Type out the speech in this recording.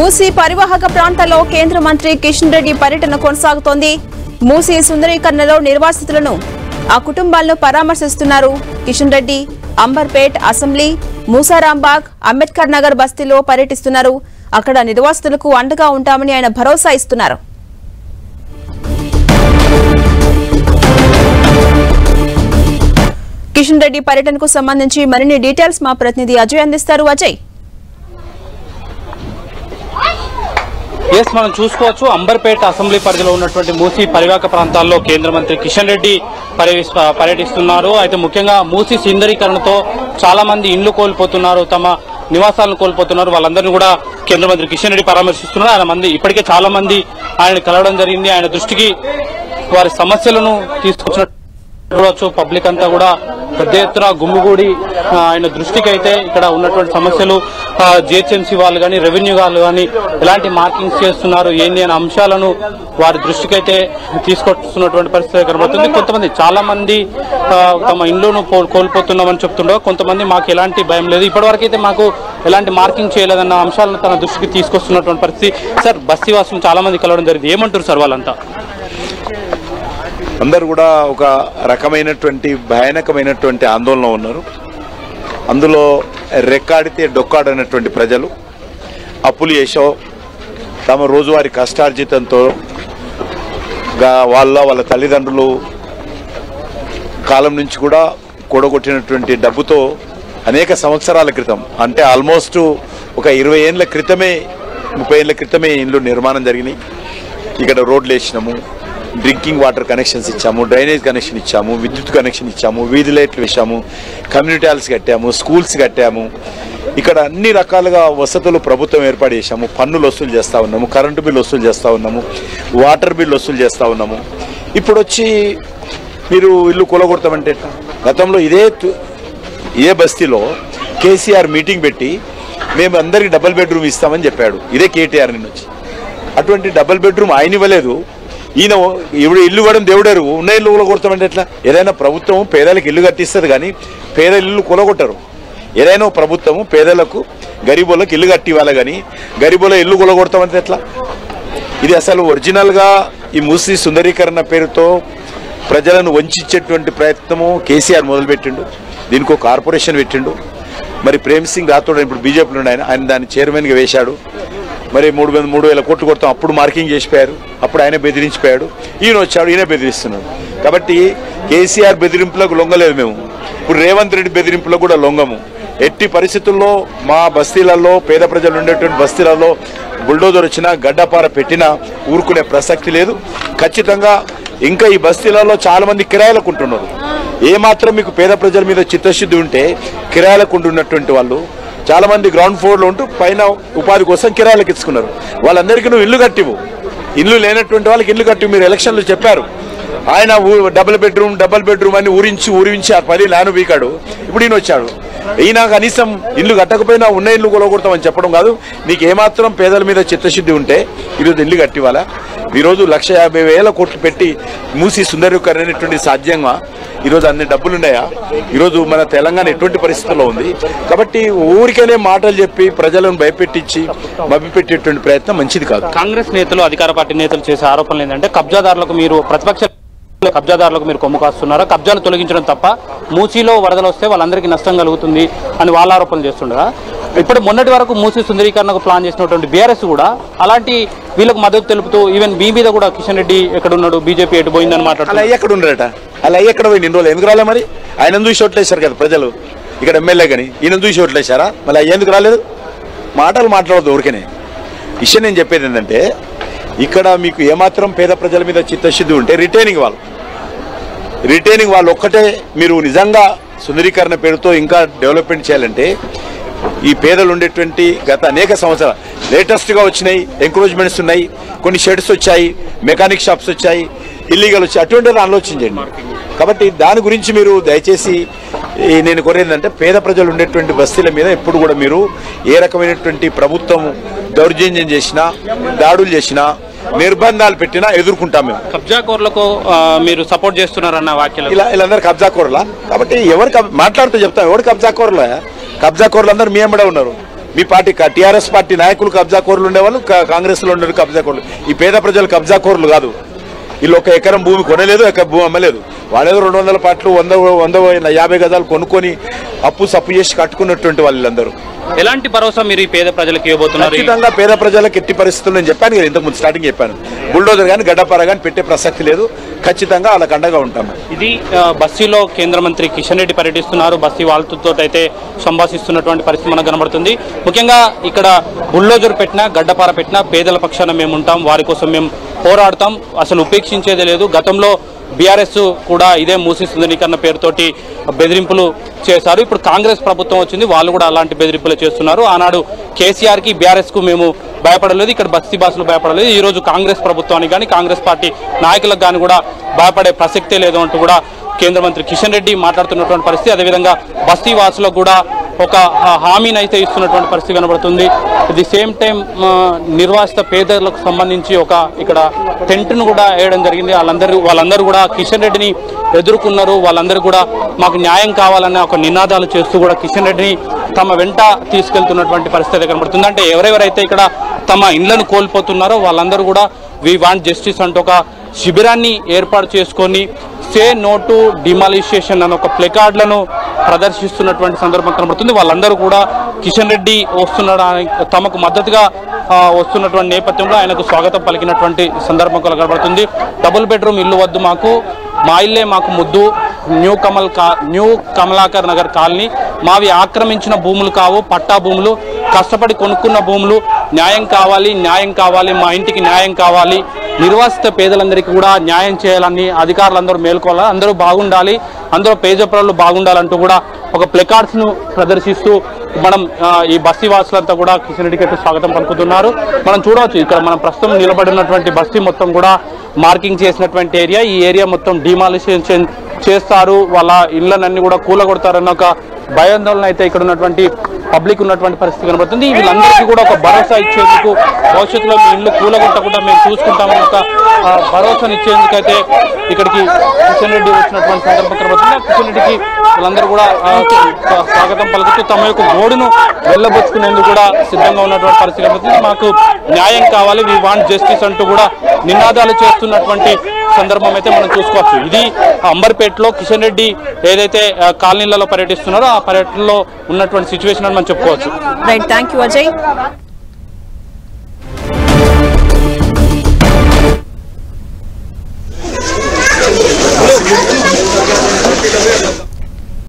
మూసీ పరివాహక ప్రాంతాల్లో కేంద్ర మంత్రి కిషన్ రెడ్డి పర్యటన కొనసాగుతోంది మూసీ సుందరీకరణలో నిర్వాసితులను ఆ కుటుంబాలను పరామర్శిస్తున్నారు కిషన్ రెడ్డి అంబర్పేట్ అసెంబ్లీ మూసారాంబాగ్ అంబేద్కర్ నగర్ బస్తీలో పర్యటిస్తున్నారు అక్కడ నిర్వాసితులకు అండగా ఉంటామని ఆయన భరోసా ఇస్తున్నారు కిషన్ రెడ్డి పర్యటనకు సంబంధించి మరిన్ని డీటెయిల్స్ మా ప్రతినిధి అజయ్ అందిస్తారు అజయ్ ఎస్ మనం చూసుకోవచ్చు అంబర్పేట అసెంబ్లీ పరిధిలో ఉన్నటువంటి మూసీ పరివాహక ప్రాంతాల్లో కేంద్ర మంత్రి కిషన్ రెడ్డి పర్యవిస్- పర్యటిస్తున్నారు అయితే ముఖ్యంగా మూసీ సుందరీకరణతో చాలా మంది ఇండ్లు కోల్పోతున్నారు తమ నివాసాలను కోల్పోతున్నారు వాళ్ళందరినీ కూడా కేంద్ర మంత్రి కిషన్ రెడ్డి పరామర్శిస్తున్నారు ఆయన మంది ఇప్పటికే చాలా మంది ఆయన కలవడం జరిగింది ఆయన దృష్టికి వారి సమస్యలను తీసుకొచ్చినట్టు చూడవచ్చు పబ్లిక్ అంతా కూడా పెద్ద ఎత్తున గుమ్మిగూడి ఆ, ఆయన దృష్టికి అయితే ఇక్కడ ఉన్నటువంటి సమస్యలు జిహెచ్ఎంసీ వాళ్ళు కానీ రెవెన్యూ వాళ్ళు కానీ ఎలాంటి మార్కింగ్స్ చేస్తున్నారు ఏంటి అనే అంశాలను వారి దృష్టికి అయితే తీసుకొస్తున్నటువంటి పరిస్థితి కనబడుతుంది కొంతమంది చాలా మంది ఆ, తమ ఇండ్లను పో- కోల్పోతున్నామని చెప్తుండగా కొంతమంది మాకు ఎలాంటి భయం లేదు ఇప్పటివరకు అయితే మాకు ఎలాంటి మార్కింగ్ చేయలేదన్న అంశాలను తన దృష్టికి తీసుకొస్తున్నటువంటి పరిస్థితి సార్ బస్తీ వాసులు చాలా మంది కలవడం జరిగింది ఏమంటారు సార్ వాళ్ళంతా అందరు కూడా ఒక రకమైనటువంటి భయానకమైనటువంటి ఆందోళన ఉన్నారు అందులో రెక్కాడితే డొక్కాడనటువంటి ప్రజలు అప్పులు చేసో తమ రోజువారీ కష్టార్జితంతో గా- వాళ్ళ వాళ్ళ తల్లిదండ్రులు కాలం నుంచి కూడా కూడగొట్టినటువంటి డబ్బుతో అనేక సంవత్సరాల క్రితం అంటే ఆల్మోస్ట్ ఒక ఇరవై ఏళ్ళ క్రితమే ముప్పై ఏళ్ళ క్రితమే ఇండ్లు నిర్మాణం జరిగినాయి ఇక్కడ రోడ్లు వేసినాము డ్రింకింగ్ వాటర్ కనెక్షన్స్ ఇచ్చాము డ్రైనేజ్ కనెక్షన్ ఇచ్చాము విద్యుత్ కనెక్షన్ ఇచ్చాము వీధి లైట్లు వేసాము కమ్యూనిటీ హాల్స్ కట్టాము స్కూల్స్ కట్టాము ఇక్కడ అన్ని రకాలుగా వసతులు ప్రభుత్వం ఏర్పాటు చేశాము పన్నులు వసూలు చేస్తూ ఉన్నాము కరెంటు బిల్లు వసూలు చేస్తూ ఉన్నాము వాటర్ బిల్ వసూలు చేస్తూ ఉన్నాము ఇప్పుడు వచ్చి మీరు ఇల్లు కూలగొడతామంటే ఎట్లా? గతంలో ఇదే తు- ఇదే బస్తీలో కేసీఆర్ మీటింగ్ పెట్టి మేము అందరికి డబుల్ బెడ్రూమ్ ఇస్తామని చెప్పాడు ఇదే కేటీఆర్ నిన్న వచ్చి అటువంటి డబుల్ బెడ్రూమ్ ఆయన ఇవ్వలేదు ఈయన ఇప్పుడు ఇల్లు ఇవ్వడం దేవుడారు ఉన్న ఇల్లు కూలగొడతామంటే ఎట్లా ఏదైనా ప్రభుత్వం పేదలకు ఇల్లు కట్టిస్తుంది కానీ పేద ఇల్లు కూలగొట్టరు ఏదైనా ఒక ప్రభుత్వము పేదలకు గరీబులకు ఇల్లు కట్టి ఇవ్వాలి కానీ గరీబుల ఇల్లు కూలగొడతామంటే ఎట్లా ఇది అసలు ఒరిజినల్గా ఈ మూసీ సుందరీకరణ పేరుతో ప్రజలను వంచేటువంటి ప్రయత్నము కేసీఆర్ మొదలుపెట్టిండు దీనికి ఒక కార్పొరేషన్ పెట్టిండు మరి ప్రేమ్ సింగ్ రాథోడ్ ఇప్పుడు బీజేపీలో ఉండే ఆయన ఆయన దాన్ని చైర్మన్గా వేశాడు మరి మూడు వేల మూడు వేల కోట్లు కొడతాం అప్పుడు మార్కింగ్ చేసిపోయారు అప్పుడు ఆయన బెదిరించిపోయాడు ఈయన వచ్చాడు ఈయన బెదిరిస్తున్నాడు కాబట్టి కేసీఆర్ బెదిరింపులకు లొంగలేదు మేము ఇప్పుడు రేవంత్ రెడ్డి బెదిరింపులకు కూడా లొంగము ఎట్టి పరిస్థితుల్లో మా బస్తీలలో పేద ప్రజలు ఉండేటువంటి బస్తీలలో బుల్డోజర్ వచ్చినా గడ్డపార పెట్టినా ఊరుకునే ప్రసక్తి లేదు ఖచ్చితంగా ఇంకా ఈ బస్తీలలో చాలా మంది కిరాయిలకు ఉంటున్నారు ఏమాత్రం మీకు పేద ప్రజల మీద చిత్తశుద్ధి ఉంటే కిరాయిలకు ఉంటున్నటువంటి వాళ్ళు చాలా మంది గ్రౌండ్ ఫ్లోర్లో ఉంటూ పైన ఉపాధి కోసం కిరాయిలకు ఇచ్చుకున్నారు వాళ్ళందరికీ నువ్వు ఇల్లు కట్టివు ఇల్లు లేనటువంటి వాళ్ళకి ఇల్లు కట్టి మీరు ఎలక్షన్లు చెప్పారు ఆయన ఊ- డబుల్ బెడ్రూమ్ డబుల్ బెడ్రూమ్ అని ఊరించి ఊరించి ఆ పది లాను పీకాడు ఇప్పుడు ఈయన వచ్చాడు ఈయన కనీసం ఇల్లు కట్టకపోయినా ఉన్న ఇల్లు కొలగొడతామని చెప్పడం కాదు నీకు ఏమాత్రం పేదల మీద చిత్తశుద్ధి ఉంటే ఈరోజు ఇల్లు కట్టివాలా ఈరోజు లక్ష యాభై వేల కోట్లు పెట్టి మూసి సుందరీకరణటువంటి సాధ్యంగా ఈరోజు అన్ని డబ్బులు ఉన్నాయా ఈరోజు మన తెలంగాణ ఎటువంటి పరిస్థితుల్లో ఉంది కాబట్టి ఊరికనే మాటలు చెప్పి ప్రజలను భయపెట్టించి మభ్యపెట్టేటువంటి ప్రయత్నం మంచిది కాదు కాంగ్రెస్ నేతలు అధికార పార్టీ నేతలు చేసే ఆరోపణలు ఏంటంటే కబ్జాదారులకు మీరు ప్రతిపక్ష కబ్జాదారులకు మీరు కొమ్ము కాస్తున్నారా కబ్జాలు తొలగించడం తప్ప మూసీలో వరదలు వస్తే వాళ్ళందరికీ నష్టం కలుగుతుంది అని వాళ్ళ ఆరోపణలు చేస్తుండగా ఇప్పుడు మొన్నటి వరకు మూసీ సుందరీకరణకు ప్లాన్ చేసినటువంటి బీఆర్ఎస్ కూడా అలాంటి వీళ్ళకు మద్దతు తెలుపుతూ ఈవెన్ మీ మీద కూడా కిషన్ రెడ్డి ఎక్కడ ఉన్నాడు బీజేపీ ఎటు పోయిందని అలా మాట్లాడుతున్నారు ఎక్కడ ఉండరట అలా ఎక్కడ పోయి ఇన్ని రోజులు ఎందుకు రాలే మరి ఆయన చూసి ఓట్లేశారు కదా ప్రజలు ఇక్కడ ఎమ్మెల్యే కానీ ఈయన చూసి ఓట్లేశారా మళ్ళీ ఎందుకు రాలేదు మాటలు మాట్లాడదు ఊరికనే విషయం నేను చెప్పేది ఏంటంటే ఇక్కడ మీకు ఏమాత్రం పేద ప్రజల మీద చిత్తశుద్ధి ఉంటే రిటైనింగ్ వాళ్ళు రిటైనింగ్ వాళ్ళు ఒక్కటే మీరు నిజంగా సుందరీకరణ పేరుతో ఇంకా డెవలప్మెంట్ చేయాలంటే ఈ పేదలు ఉండేటువంటి గత అనేక సంవత్సరాలు లేటెస్ట్గా వచ్చినాయి ఎంక్రోచ్మెంట్స్ ఉన్నాయి కొన్ని షెడ్స్ వచ్చాయి మెకానిక్ షాప్స్ వచ్చాయి ఇల్లీగల్ వచ్చాయి అటువంటిది ఆలోచించండి కాబట్టి దాని గురించి మీరు దయచేసి ఈ నేను కోరేదంటే పేద ప్రజలు ఉండేటువంటి బస్తీల మీద ఎప్పుడు కూడా మీరు ఏ రకమైనటువంటి ప్రభుత్వం దౌర్జన్యం చేసినా దాడులు చేసినా నిర్బంధాలు పెట్టినా ఎదుర్కొంటాం మేము కబ్జా కోర్లకు ఆ, మీరు సపోర్ట్ చేస్తున్నారన్న వ్యాఖ్యలు ఇలా వీళ్ళందరూ కబ్జా కోరలా కాబట్టి ఎవరు కబ్- మాట్లాడుతూ చెప్తాం ఎవరు కబ్జా కోరలా కబ్జా కోరలు అందరూ మీ ఎంబడే ఉన్నారు మీ పార్టీ టీఆర్ఎస్ పార్టీ నాయకులు కబ్జా కోరులు ఉండేవాళ్ళు కా- కాంగ్రెస్లో ఉండే కబ్జా కోరులు ఈ పేద ప్రజలు కబ్జా కోరులు కాదు వీళ్ళు ఒక ఎకరం భూమి కొనలేదు ఎకరం భూమి అమ్మలేదు వాళ్ళేదో రెండు వందల పాటలు వంద వంద యాభై గదాలు కొనుక్కొని అప్పు సప్పు చేసి కట్టుకున్నటువంటి వాళ్ళందరూ ఎలాంటి భరోసా మీరు ఈ పేద ప్రజలకు ఇవ్వబోతున్నారు ఖచ్చితంగా పేద ప్రజలకు ఎట్టి పరిస్థితులు నేను చెప్పాను కదా ఇంతకుముందు స్టార్టింగ్ చెప్పాను బుల్డోజర్ కానీ గడ్డపార కానీ పెట్టే ప్రసక్తి లేదు ఖచ్చితంగా వాళ్ళకి అండగా ఉంటాము ఇది ఆ, బస్తీలో కేంద్ర మంత్రి కిషన్ రెడ్డి పర్యటిస్తున్నారు బస్తీ వాళ్ళతో అయితే సంభాషిస్తున్నటువంటి పరిస్థితి మనకు కనబడుతుంది ముఖ్యంగా ఇక్కడ బుల్డోజర్ పెట్టినా గడ్డపార పెట్టినా పేదల పక్షాన మేము ఉంటాం వారి కోసం మేము పోరాడతాం అసలు ఉపేక్షించేదే లేదు గతంలో బీఆర్ఎస్ కూడా ఇదే మూసి సుందరీకరణ పేరుతోటి బెదిరింపులు చేశారు ఇప్పుడు కాంగ్రెస్ ప్రభుత్వం వచ్చింది వాళ్ళు కూడా అలాంటి బెదిరింపులు చేస్తున్నారు ఆనాడు కేసీఆర్ కి బీఆర్ఎస్ కు మేము భయపడలేదు ఇక్కడ బస్తీ బాసులు భయపడలేదు ఈ రోజు కాంగ్రెస్ ప్రభుత్వానికి కానీ కాంగ్రెస్ పార్టీ నాయకులకు కానీ కూడా భయపడే ప్రసక్తే లేదు అంటూ కూడా కేంద్ర మంత్రి కిషన్ రెడ్డి మాట్లాడుతున్నటువంటి పరిస్థితి అదేవిధంగా బస్తీ వాసులకు కూడా ఒక ఆ, హామీని అయితే ఇస్తున్నటువంటి పరిస్థితి కనబడుతుంది అట్ ది సేమ్ టైం నిర్వాసిత పేదలకు సంబంధించి ఒక ఇక్కడ టెంట్ను కూడా వేయడం జరిగింది వాళ్ళందరూ వాళ్ళందరూ కూడా కిషన్ రెడ్డిని ఎదుర్కొన్నారు వాళ్ళందరూ కూడా మాకు న్యాయం కావాలనే ఒక నినాదాలు చేస్తూ కూడా కిషన్ రెడ్డిని తమ వెంట తీసుకెళ్తున్నటువంటి పరిస్థితి కనబడుతుంది అంటే ఎవరెవరైతే ఇక్కడ తమ ఇండ్లను కోల్పోతున్నారో వాళ్ళందరూ కూడా వి వాంట్ జస్టిస్ అంటూ ఒక శిబిరాన్ని ఏర్పాటు చేసుకొని సే నో టు డిమాలిషేషన్ అనే ఒక ప్లెకార్డులను ప్రదర్శిస్తున్నటువంటి సందర్భం కనబడుతుంది వాళ్ళందరూ కూడా కిషన్ రెడ్డి వస్తున్నాడు తమకు మద్దతుగా ఆ, వస్తున్నటువంటి నేపథ్యంలో ఆయనకు స్వాగతం పలికినటువంటి సందర్భం కనబడుతుంది డబుల్ బెడ్రూమ్ ఇల్లు వద్దు మాకు మా ఇల్లే మాకు ముద్దు న్యూ కమల్ కా న్యూ కమలాకర్ నగర్ కాలనీ మావి ఆక్రమించిన భూములు కావు పట్టా భూములు కష్టపడి కొనుక్కున్న భూములు న్యాయం కావాలి న్యాయం కావాలి మా ఇంటికి న్యాయం కావాలి నిర్వాసిత పేదలందరికీ కూడా న్యాయం చేయాలని అధికారులందరూ మేల్కోవాలి అందరూ బాగుండాలి అందరూ పేద ప్రజలు బాగుండాలంటూ కూడా ఒక ప్లెకార్డ్స్ ను ప్రదర్శిస్తూ మనం ఆ, ఈ బస్తీ వాసులంతా కూడా కిషన్ రెడ్డికి అయితే స్వాగతం పలుకుతున్నారు మనం చూడవచ్చు ఇక్కడ మనం ప్రస్తుతం నిలబడినటువంటి బస్తీ మొత్తం కూడా మార్కింగ్ చేసినటువంటి ఏరియా ఈ ఏరియా మొత్తం డిమాలిషేషన్ చేస్తారు వాళ్ళ ఇళ్ళనన్నీ కూడా కూలగొడతారన్న ఒక భయాందోళన అయితే ఇక్కడ ఉన్నటువంటి పబ్లిక్ ఉన్నటువంటి పరిస్థితి కనబడుతుంది వీళ్ళందరికీ కూడా ఒక భరోసా ఇచ్చేందుకు భవిష్యత్తులో మీ ఇల్లు కూలగొట్టకుండా మేము చూసుకుంటామని ఒక ఆ, భరోసాను ఇచ్చేందుకు అయితే ఇక్కడికి కిషన్ రెడ్డి వచ్చినటువంటి సందర్భం కనబడుతుంది ఆ కిషన్ రెడ్డికి వాళ్ళందరూ కూడా ఆ, స్వా- స్వాగతం పలుకుతూ తమ యొక్క గోడును వెళ్ళబుచ్చుకునేందుకు కూడా సిద్ధంగా ఉన్నటువంటి పరిస్థితి కనబడుతుంది మాకు న్యాయం కావాలి వి వాంట్ జస్టిస్ అంటూ కూడా నినాదాలు చేస్తున్నటువంటి సందర్భం అయితే మనం చూసుకోవచ్చు ఇది అంబర్పేటలో కిషన్ రెడ్డి ఏదైతే ఆ, కాలనీలలో పర్యటిస్తున్నారో ఆ పర్యటనలో ఉన్నటువంటి సిచ్యువేషన్ అని మనం చెప్పుకోవచ్చు రైట్ థ్యాంక్ యూ అజయ్